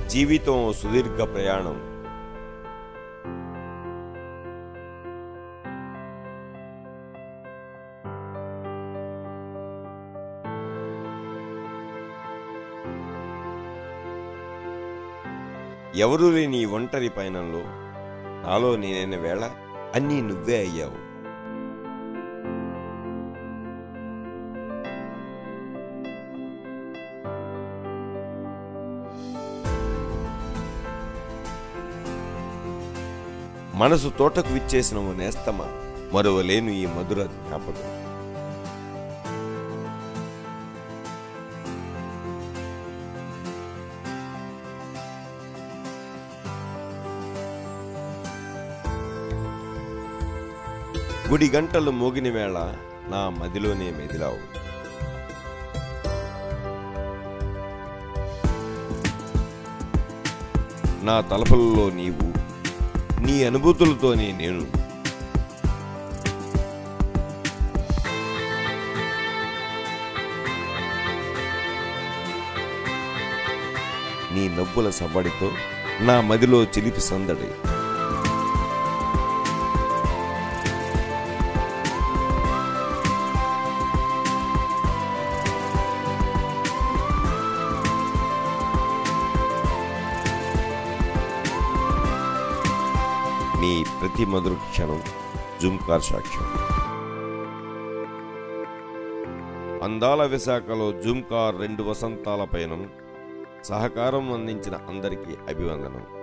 జీవితం ఓ సుదీర్ఘ ప్రయాణం ఎవరూ లేని ఈ ఒంటరి పయనంలో నాలో నేనైన వేళ అన్నీ నువ్వే అయ్యావు మనసు తోటకు విచ్చేసిన ఓ నేస్తమా మరువలేను ఈ మధుర జ్ఞాపకం గుడి గంటలు మోగిన వేళ నా మదిలోనే మెదిలావు నా తలపులలో నీవు నీ అనుభూతులతోనే నేను నీ నవ్వుల సవ్వడితో నా మదిలో చిలిపి సందడి మీ ప్రతి మధుర క్షణం జుమ్కార్ సాక్ష్యం అందాల విశాఖలో జుమ్కార్ రెండు వసంతాల పయనం సహకారం అందించిన అందరికీ అభివందనం